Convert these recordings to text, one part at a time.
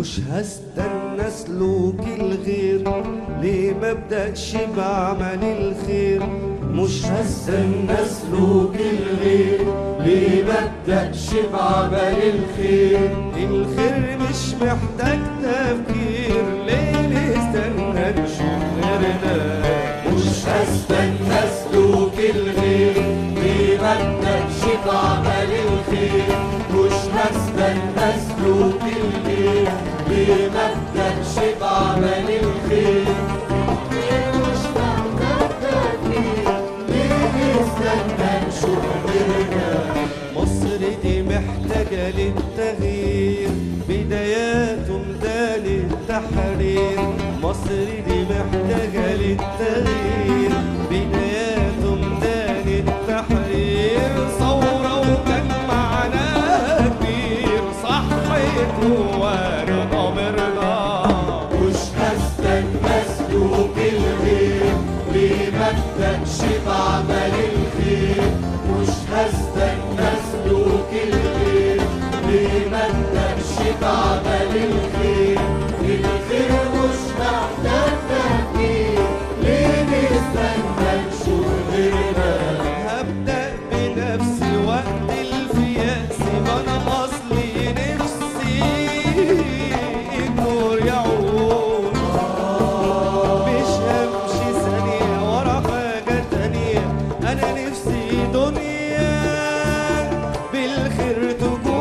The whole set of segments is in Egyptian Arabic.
مش هستنى سلوك الغير ليه ما ابدأش بعمل الخير مش هستنى سلوك الغير ليه ما ابدأش بعمل الخير الخير مش محتاج تفكير ليه نستنى نشوف غيرنا مش هستنى سلوك الغير ليه ما ابدأش بعمل الخير مش هستنى سلوك الغير ليه ما ابدأش بعمل الخير مش محتاج تفكير ليه نستنى نشوف غيرنا مصر دي محتاجة للتغيير بدايات ميدان التحرير مصر دي محتاجة للتغيير بدايات ميدان التحرير ثورة وكان معناها كبير صحيت وانا ضمرنا مش هستنى سلوك الغير ليه ما ابدأش بعمل الخير مش هستنى سلوك الغير ليه ما ابدأش بعمل الخير الخير مش محتاج تفكير ليه نستنى نشوف غيرنا هبدأ بنفسي وقت الفياس ما انا اصلي نفسي النور يعود مش همشي ثانية ورا حاجة تانية أنا نفسي دنيا بالخير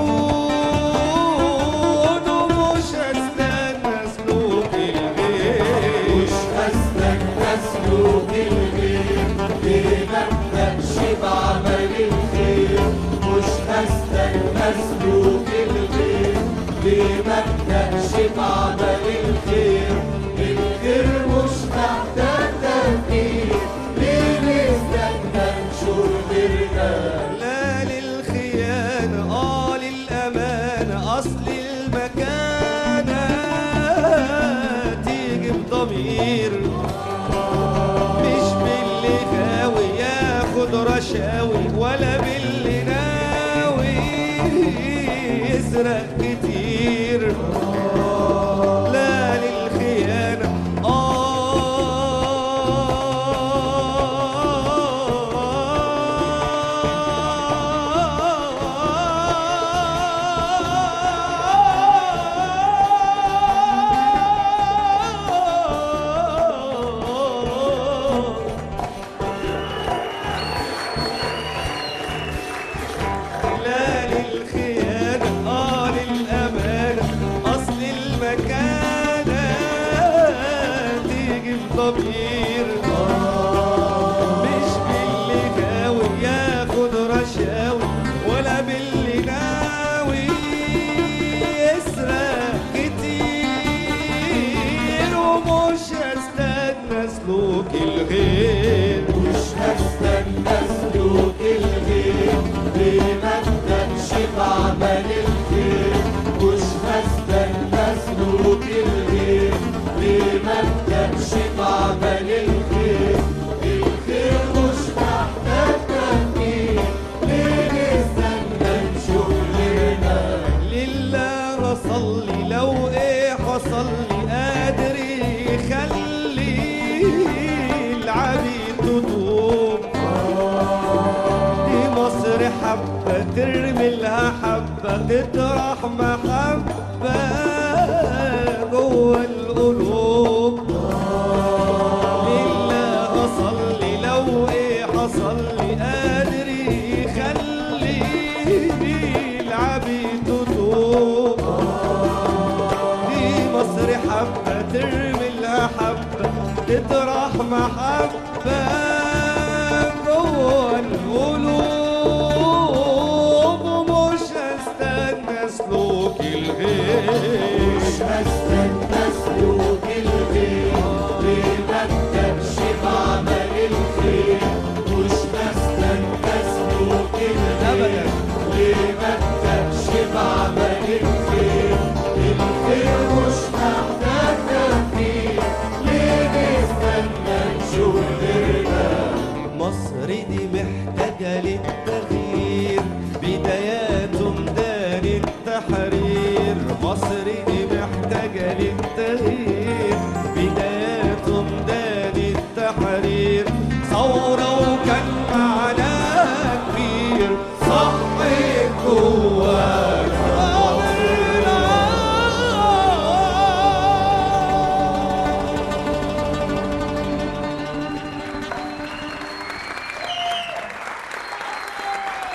تكون ومش هستنى سلوك الغير مش هستنى سلوك الغير ليه ما ابدأش بعمل الخير مش هستنى سلوك الغير ليه ما ابدأش بعمل الخير الخير مش محتاج تفكير ليه نستنى نشوف غيرنا لا للخيانة اه للأمانة أصل المكانة تيجي بضمير مش باللي غاوي ياخد رشاوي ولا باللي ناوي يسرق كتير لا للخيانة آه لا للخيانة آه للأمانة أصل المكانة تيجي بضمير مش باللي غاوي ياخد رشاوي ولا باللي ناوي يسرق كتير ومش هستنى سلوك الغير مش هستنى سلوك الغير ليه ما ابدأش بعمل الخير مش هستنى سلوك الغير ليه ما ابدأش بعمل الخير الخير مش محتاج تفكير ليه نستنى نشوف غيرنا لله اصلي لو ايه حصل لي قادر يخلي العبيد تتوب دي مصر حبة ترمي لها حبة تطرح محبة جوه القلوب لله أصلي لو إيه حصل لي قادر يخلي العبيد تتوب دي مصر حبة ترمي لها حبة تطرح محبة جوه القلوب ومش هستنى سلوك الغير مش هستنى سلوك الغير ليه ما ابدأش بعمل الخير مش هستنى سلوك الغير ليه ما ابدأش بعمل الخير الخير مش محتاج تفكير ليه نستنى نشوف غيرنا مصر دي محتاجة